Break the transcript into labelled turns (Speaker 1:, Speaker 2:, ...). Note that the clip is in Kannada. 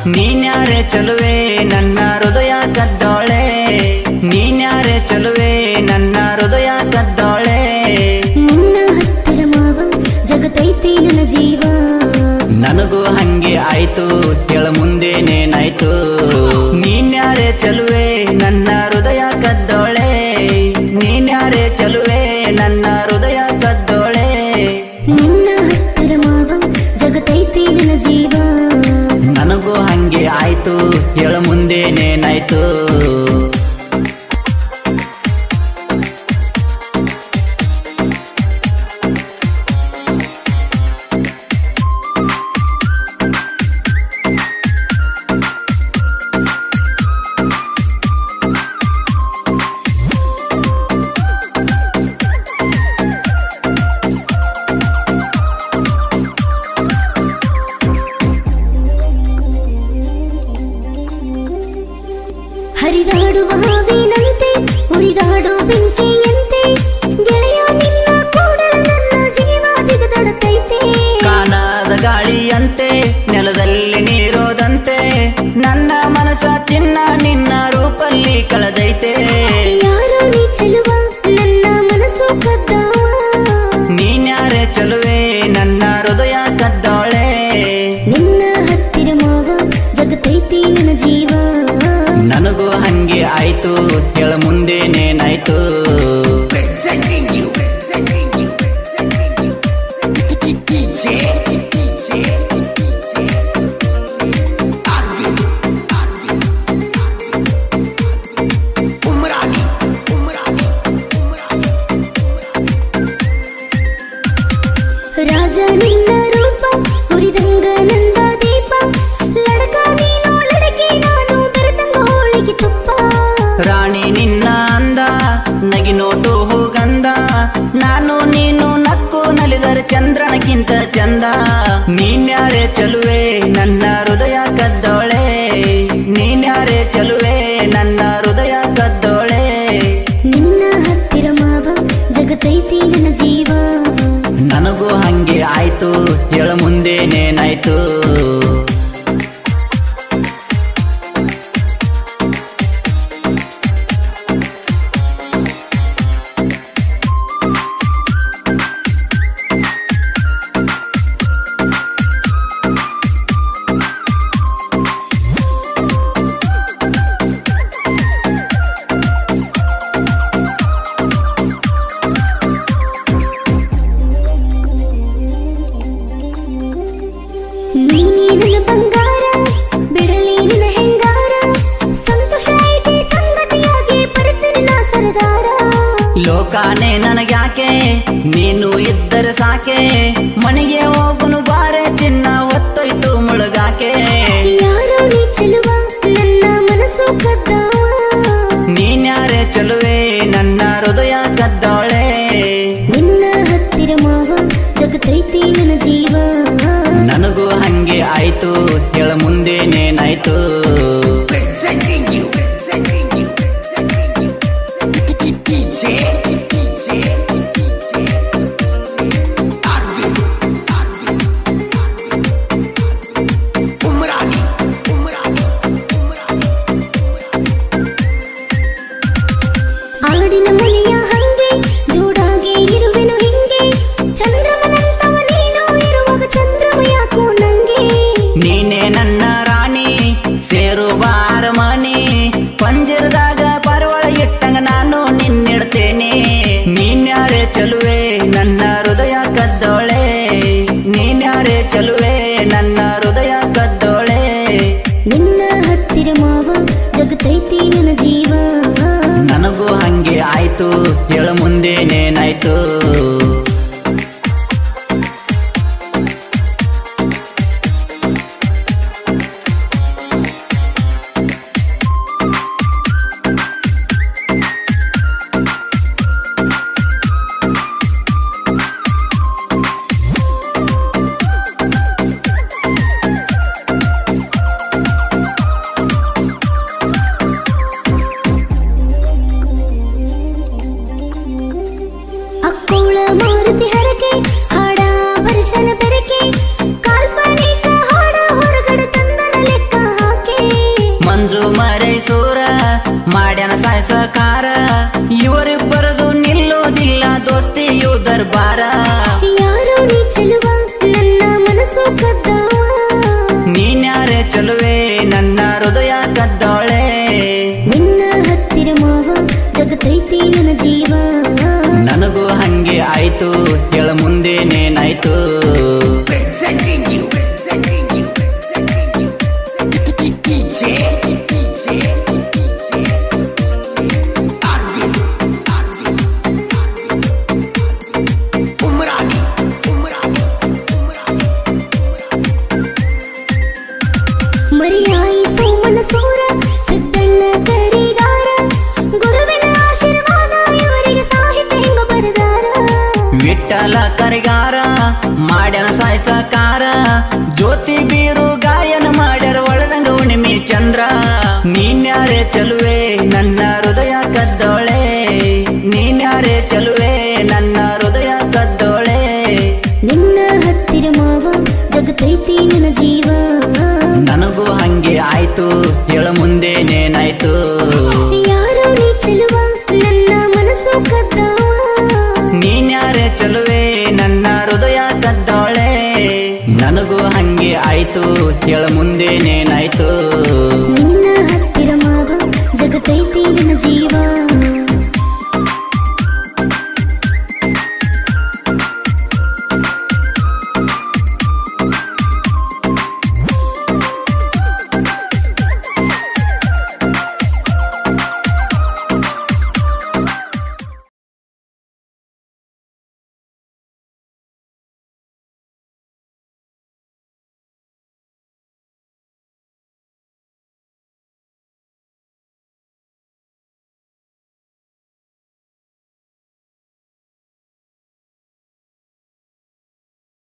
Speaker 1: ನೀನ್ಯಾರೆ ಚಲುವೆ ನನ್ನ ಹೃದಯ ಕದ್ದೋಳೆ ನೀನ್ಯಾರೆ ಚಲುವೆ ನನ್ನ ಹೃದಯ ಕದ್ದೋಳೆ
Speaker 2: ನಿನ್ನ ಹತ್ತಿರ ಮಾವ ಜಗತೈತಿ ನನ್ನ ಜೀವ
Speaker 1: ನನಗೂ ಹಂಗೆ ಆಯ್ತು ಕೆಳ ಮುಂದೇನೇನಾಯ್ತು ನೀನ್ಯಾರೆ ಚಲುವೆ ನನ್ನ ಹೃದಯ ಕದ್ದೋಳೆ ನೀನ್ಯಾರೆ ಚಲುವೆ ನನ್ನ ಹೃದಯ ಕದ್ದೋಳೆ
Speaker 2: ನಿನ್ನ ಹತ್ತಿರ ಮಾವ ಜಗತೈತಿ ನನ್ನ ಜೀವ
Speaker 1: ನನಗೂ ಹಂಗೆ ಆಯ್ತು ಕೆಳ ಮುಂದೇನೇನಾಯ್ತು
Speaker 2: ಹರಿದಾಡುವ ಹಾವಿನಂತೆ ಉರಿದಾಡೋ ಬೆಂಕಿಯಂತೆ ಗೆಳೆಯ ನಿನ್ನ ಕೂಡಲ ನನ್ನ ಜೀವ ಜಿಗದಾಡುತ್ತೈತೆ
Speaker 1: ಕಾಣದ ಗಾಳಿಯಂತೆ ನೆಲದಲ್ಲಿ ನೀರೋದಂತೆ ನನ್ನ ಮನಸ ಚಿನ್ನ ನಿನ್ನ ರೂಪಲ್ಲಿ ಕಳೆದೈತೆ
Speaker 2: ಯಾರೋ ನೀ ಚೆಲುವ ನನ್ನ ಮನಸ್ಸು ಕದ್ದಾವ
Speaker 1: ನೀನ್ಯಾರೆ ಚಲುವೆ ನನ್ನ ಹೃದಯ ಕದ್ದೋಳೆ
Speaker 2: ನಿನ್ನ ಹತ್ತಿರ ಮಾವ ಜಗತೈತಿ ನನ್ನ ಜೀವ
Speaker 1: ನನಗೂ ಹಂಗೆ ಆಯ್ತು ಕೆಳ ಮುಂದೇನೇನಾಯ್ತು
Speaker 3: Presenting you, presenting you, presenting you. DJ, DJ, Arvind, Arvind, Umrani, Umrani, Umrani.
Speaker 2: ರಾಜ ನಿನ್ನ ರೂಪ ಹುರಿದಂಗ ನಂದ ದೀಪ ಲಡಕ ನೀನು ಲಡಕೆ ನಾನು ಬೆರೆತಂಗ ಹೋಳಿಗೆ ತುಪ್ಪ
Speaker 1: ರಾಣಿ ನಿನ್ನ ಅಂದ ನಗಿ ನೋಟು ಹೂಗಂದ ನಾನು ನೀನು ನಕ್ಕು ನಲಿದರೆ ಚಂದ್ರನಕ್ಕಿಂತ ಚಂದ ನೀನ್ಯಾರೆ ಚಲುವೆ ನನ್ನ ಹೃದಯ ಕದ್ದೋಳೆ ನೀನ್ಯಾರೆ ಚಲುವೆ ನನ್ನ ಹೃದಯ ಕದ್ದೋಳೆ
Speaker 2: ನಿನ್ನ ಹತ್ತಿರ ಮಾವ ಜಗತೈತಿ ನನ್ನ ಜೀವ
Speaker 1: ನನಗೂ ಹಂಗೆ ಆಯ್ತು ಹೇಳ ಮುಂದೇನೇನಾಯ್ತು
Speaker 2: ನೀನೇ ನನ್ನ ಬಂಗಾರ ಬಿಡಲಿ ನಿನ್ನ ಹೆಂಗಾರ ಸಂತೋಷ ಐತಿ ಸಂಗತಿಯಾಗಿ ಪಡೆತೀನಿ ನಾ ಸರದಾರ
Speaker 1: ಲೋಕಾನೇ ನನಗ್ಯಾಕೆ ನೀನು ಇದ್ದರೆ ಸಾಕೆ ಮನೆಗೆ ಹೋಗುನು ಬಾರೆ ಚಿನ್ನ ಹೊತ್ತೊಯ್ತು ಮುಳುಗಾಕೆ
Speaker 2: ಯಾರೋ ನೀ ಚೆಲುವ ನನ್ನ ಮನಸ್ಸು ಕದ್ದಾವ
Speaker 1: ನೀನ್ಯಾರೆ ಚಲುವೆ ನನ್ನ ಹೃದಯ ಕದ್ದೋಳೆ
Speaker 2: ನಿನ್ನ ಹತ್ತಿರ ಮಾವ ಜಗತೈತಿ ನನ್ನ ಜೀವ
Speaker 1: ನನಗೂ ಹಂಗೆ ಆಯ್ತು ಹೇಳ ಮುಂದೇನೇನಾಯ್ತು
Speaker 3: Presenting you, presenting you, presenting you. DJ, DJ, Arvind, Arvind, Umrani, Umrani, Umrani.
Speaker 2: ಆಡಿನ ಮುನಿಯ ಹಂಗೆ ಜೋಡಾಗಿ ಇರುವೆನು ಹಿಂಗೆ ಚಂದ್ರಮನಂತವ ನೀನು ಇರುವಾಗ ಚಂದ್ರಮ ಯಾಕೋ ನಂಗೆ
Speaker 1: ನೀನೇ ನನ್ನ ರಾಣಿ ಸೇರು ಬಾರಮಣಿ ಪಂಜರದಾಗ ಪರವಳ ಇಟ್ಟಂಗ ನಾನು ನಿನ್ನಿಡ್ತೇನೆ ನೀನ್ಯಾರೆ ಚಲುವೆ ನನ್ನ ಹೃದಯ ಕದ್ದೋಳೆ ನೀನ್ಯಾರೆ ಚಲುವೆ ನನ್ನ ಹೃದಯ ಕದ್ದೋಳೆ
Speaker 2: ನಿನ್ನ ಹತ್ತಿರ ಮಾವ ಜಗತೈತಿ ನನ್ನ ಜೀವ
Speaker 1: ನನಗೂ ಹಂಗೆ ಆಯ್ತು ಹೇಳ ಮುಂದೇನೇನಾಯ್ತು
Speaker 2: ಅಕ್ಕ
Speaker 1: ಬಾರ
Speaker 2: ಯಾರೋ ನೀ ಚೆಲುವ ನನ್ನ ಮನಸ್ಸು ಕದ್ದವ
Speaker 1: ನೀನ್ಯಾರೆ ಚಲುವೆ ನನ್ನ ಹೃದಯ ಕದ್ದೋಳೆ
Speaker 2: ನಿನ್ನ ಹತ್ತಿರ ಮಾವ ಜಗತ್ತೈತಿ ನನ್ನ ಜೀವ
Speaker 1: ನನಗೂ ಹಂಗೆ ಆಯ್ತು ಹೇಳ ಮುಂದೇನೇನಾಯ್ತು
Speaker 3: Presenting you, presenting you, presenting you. DJ, DJ, DJ. Arvind, Arvind, Arvind. Umrani, Umrani, Umrani.
Speaker 2: ಮರಿಯಾಯಿ ಸೋಮನ ಸೂರ Siddanna ಕರಿಗಾರ ಗುರುವಿನ ಆಶೀರ್ವಾದ ಇವರಿಗೆ ಸಾಹಿತ್ಯ ಹೆಂಗ ಬರದಾರ
Speaker 1: ವಿಠಲ ಕರಿಗಾರ ಮಾಡ್ಯನ ಸಾಯ್ಸಕಾರ ಜ್ಯೋತಿ ಬೀರು ಗಾಯನ ಮಾಡ್ಯಾರ ಒಳದಂಗ ಉಣಿಮಿ ಚಂದ್ರ ನೀನ್ಯಾರೆ ಚಲುವೆ ನನ್ನ ಹೃದಯ ಕದ್ದೋಳೆ ನೀನ್ಯಾರೆ ಚಲುವೆ ನನ್ನ ಹೃದಯ ಕದ್ದೋಳೆ
Speaker 2: ನಿನ್ನ ಹತ್ತಿರ ಮಾವ ಜಗತ್ತೈತಿ ನನ್ನ ಜೀವ
Speaker 1: ನನಗೂ ಹಂಗೆ ಆಯ್ತು ಹೇಳ ಮುಂದೇನೇನಾಯ್ತು
Speaker 2: ಯಾರೋ ನೀ ಚೆಲುವ ನನ್ನ ಮನಸ್ಸು ಕದ್ದವ
Speaker 1: ನೀನ್ಯಾರೆ ಚಲುವೆ ನನ್ನ ಹೃದಯ ಕದ್ದೋಳೆ ನನಗೂ ಹಂಗೆ ಆಯ್ತು ಹೇಳ ಮುಂದೇನೇನಾಯ್ತು